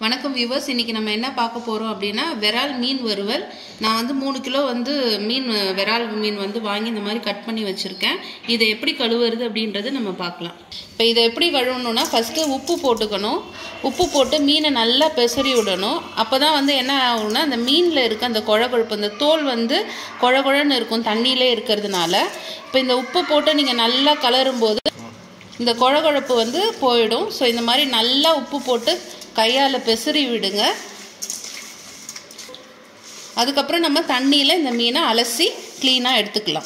வணக்கம் வியூவர்ஸ் இன்னைக்கு நம்ம என்ன பார்க்க போகிறோம் அப்படின்னா விரால் மீன் வறுவல் நான் வந்து மூணு கிலோ வந்து மீன் விரால் மீன் வந்து வாங்கி இந்த மாதிரி கட் பண்ணி வச்சுருக்கேன் இதை எப்படி கழுவுறது அப்படின்றது நம்ம பார்க்கலாம் இப்போ இதை எப்படி கழுவணும்னா ஃபஸ்ட்டு உப்பு போட்டுக்கணும் உப்பு போட்டு மீனை நல்லா பெசரி விடணும் அப்போ தான் வந்து என்ன ஆகும்னா அந்த மீனில் இருக்க அந்த குழ கொழுப்பு அந்த தோல் வந்து குழ குழன்னு இருக்கும் தண்ணியிலே இருக்கிறதுனால இப்போ இந்த உப்பு போட்டு நீங்கள் நல்லா கலரும் போது இந்த குழகுழப்பு வந்து போயிடும் ஸோ இந்த மாதிரி நல்லா உப்பு போட்டு கையால் பெசரி விடுங்க அதுக்கப்புறம் நம்ம தண்ணியில் இந்த மீனை அலசி க்ளீனாக எடுத்துக்கலாம்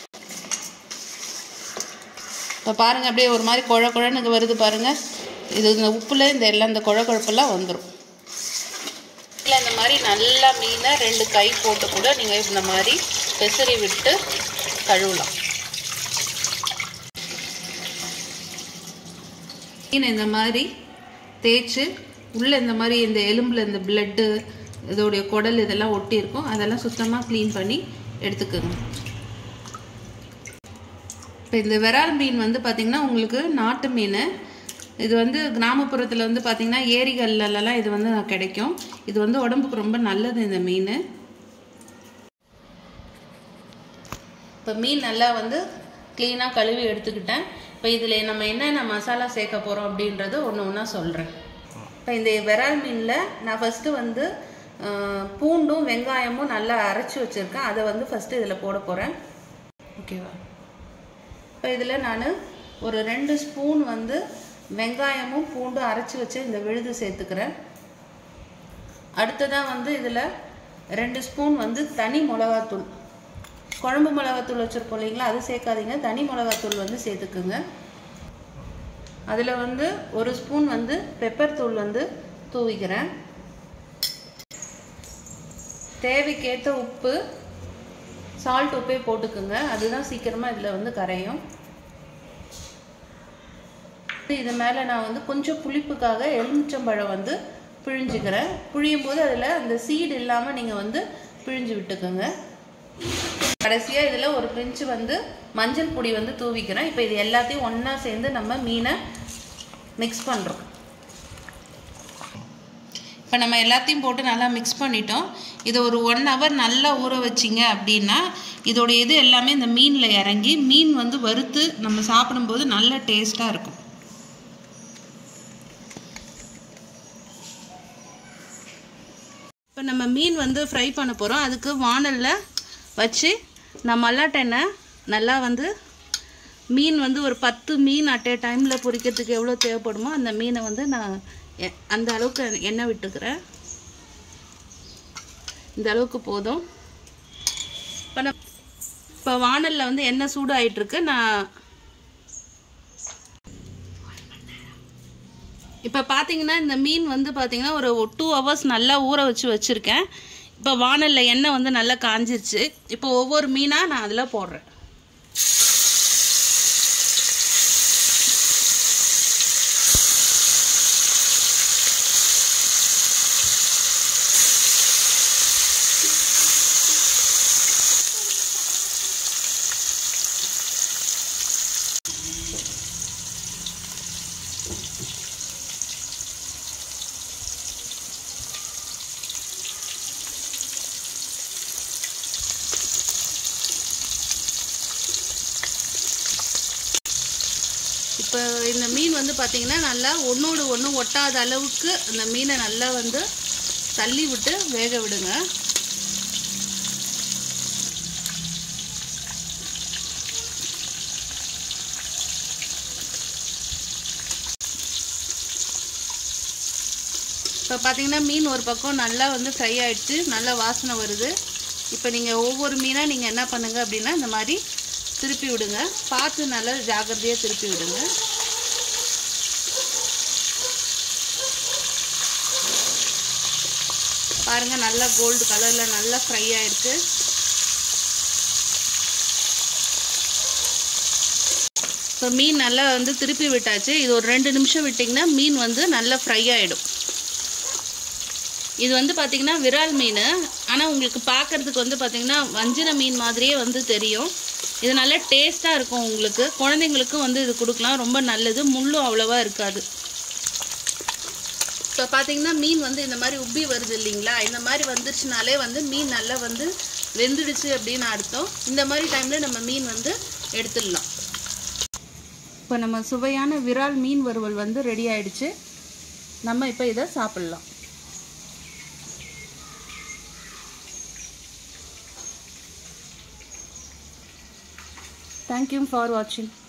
இப்போ பாருங்கள் அப்படியே ஒரு மாதிரி குழ குழன்னு வருது பாருங்கள் இது இந்த உப்பில் இந்த எல்லாம் இந்த குழ குழப்பெல்லாம் வந்துடும் இல்லை இந்த மாதிரி நல்லா மீனை ரெண்டு கை போட்டு கூட நீங்கள் இந்த மாதிரி பெசரி விட்டு கழுவலாம் மீன் இந்த மாதிரி தேய்ச்சி உள்ளே இந்த மாதிரி இந்த எலும்பில் இந்த பிளட்டு இதோடைய குடல் இதெல்லாம் ஒட்டி இருக்கும் அதெல்லாம் சுத்தமாக க்ளீன் பண்ணி எடுத்துக்கோங்க இப்போ இந்த விரால் மீன் வந்து பார்த்திங்கன்னா உங்களுக்கு நாட்டு மீன் இது வந்து கிராமப்புறத்தில் வந்து பார்த்திங்கன்னா ஏரிகள்லலாம் இது வந்து கிடைக்கும் இது வந்து உடம்புக்கு ரொம்ப நல்லது இந்த மீன் இப்போ மீன் நல்லா வந்து க்ளீனாக கழுவி எடுத்துக்கிட்டேன் இப்போ இதில் நம்ம என்னென்ன மசாலா சேர்க்க போகிறோம் அப்படின்றது ஒன்று ஒன்றா சொல்கிறேன் இப்போ இந்த விரால் மீனில் நான் ஃபஸ்ட்டு வந்து பூண்டும் வெங்காயமும் நல்லா அரைச்சி வச்சுருக்கேன் அதை வந்து ஃபஸ்ட்டு இதில் போட போகிறேன் ஓகேவா இப்போ இதில் நான் ஒரு ரெண்டு ஸ்பூன் வந்து வெங்காயமும் பூண்டும் அரைச்சி வச்சு இந்த விழுது சேர்த்துக்கிறேன் அடுத்ததாக வந்து இதில் ரெண்டு ஸ்பூன் வந்து தனி மிளகாத்தூள் குழம்பு மிளகாத்தூள் வச்சுருப்போம் இல்லைங்களா அது சேர்க்காதீங்க தனி மிளகாத்தூள் வந்து சேர்த்துக்குங்க அதில் வந்து ஒரு ஸ்பூன் வந்து பெப்பர் தூள் வந்து தூவிக்கிறேன் தேவைக்கேற்ற உப்பு சால்ட் உப்பே போட்டுக்குங்க அதுதான் சீக்கிரமாக இதில் வந்து கரையும் இது மேலே நான் வந்து கொஞ்சம் புளிப்புக்காக எலுமிச்சம்பழம் வந்து பிழிஞ்சுக்கிறேன் பிழியும் போது அதில் அந்த சீடு இல்லாமல் நீங்கள் வந்து பிழிஞ்சு விட்டுக்கோங்க கடைசியாக இதில் ஒரு பிஞ்சு வந்து மஞ்சள் பொடி வந்து தூவிக்கிறேன் இப்போ இது எல்லாத்தையும் ஒன்றா சேர்ந்து நம்ம மீனை மிக்ஸ் பண்ணுறோம் இப்போ நம்ம எல்லாத்தையும் போட்டு நல்லா மிக்ஸ் பண்ணிட்டோம் இது ஒரு ஒன் ஹவர் நல்லா ஊற வச்சிங்க அப்படின்னா இதோட இது எல்லாமே இந்த மீனில் இறங்கி மீன் வந்து வறுத்து நம்ம சாப்பிடும்போது நல்ல டேஸ்ட்டாக இருக்கும் இப்போ நம்ம மீன் வந்து ஃப்ரை பண்ண போகிறோம் அதுக்கு வானலில் வச்சு நான் மல்லாட்டெண்ணெய் நல்லா வந்து மீன் வந்து ஒரு பத்து மீன் அட் ஏ டைமில் பொரிக்கிறதுக்கு எவ்வளோ தேவைப்படுமோ அந்த மீனை வந்து நான் அந்த அளவுக்கு எண்ணெய் விட்டுக்கிறேன் இந்த அளவுக்கு போதும் இப்போ நான் இப்போ வானலில் வந்து எண்ணெய் சூடாகிட்டுருக்கு நான் இப்போ பார்த்தீங்கன்னா இந்த மீன் வந்து பார்த்தீங்கன்னா ஒரு டூ ஹவர்ஸ் நல்லா ஊற வச்சு வச்சுருக்கேன் இப்போ வானலில் எண்ணெய் வந்து நல்லா காஞ்சிருச்சு இப்போ ஒவ்வொரு மீனாக நான் அதில் போடுறேன் இப்போ இந்த மீன் வந்து பார்த்திங்கன்னா நல்லா ஒன்றோடு ஒன்று ஒட்டாத அளவுக்கு அந்த மீனை நல்லா வந்து தள்ளி விட்டு வேக விடுங்க இப்போ பார்த்தீங்கன்னா மீன் ஒரு பக்கம் நல்லா வந்து ஃப்ரை ஆகிடுச்சு நல்லா வாசனை வருது இப்போ நீங்கள் ஒவ்வொரு மீனாக நீங்கள் என்ன பண்ணுங்கள் அப்படின்னா இந்த மாதிரி திருப்பி விடுங்க பார்த்து நல்லா ஜாக்கிரதையாக திருப்பி விடுங்க பாருங்கள் நல்லா கோல்டு கலரில் நல்லா ஃப்ரை ஆகிருக்கு இப்போ மீன் நல்லா வந்து திருப்பி விட்டாச்சு இது ஒரு ரெண்டு நிமிஷம் விட்டிங்கன்னா மீன் வந்து நல்லா ஃப்ரை ஆகிடும் இது வந்து பார்த்திங்கன்னா விரால் மீன் ஆனால் உங்களுக்கு பார்க்குறதுக்கு வந்து பார்த்திங்கன்னா வஞ்சிர மீன் மாதிரியே வந்து தெரியும் இது நல்ல டேஸ்ட்டாக இருக்கும் உங்களுக்கு குழந்தைங்களுக்கும் வந்து இது கொடுக்கலாம் ரொம்ப நல்லது முள்ளும் அவ்வளோவா இருக்காது இப்போ இப்போ பார்த்தீங்கன்னா மீன் வந்து இந்த மாதிரி உப்பி வருது இல்லைங்களா இந்த மாதிரி வந்துருச்சுனாலே வந்து மீன் நல்லா வந்து வெந்துடுச்சு அப்படின்னு அர்த்தம் இந்த மாதிரி டைமில் நம்ம மீன் வந்து எடுத்துடலாம் இப்போ நம்ம சுவையான விரால் மீன் வறுவல் வந்து ரெடி ஆயிடுச்சு நம்ம இப்போ இதை சாப்பிட்லாம் தேங்க்யூ ஃபார் வாட்சிங்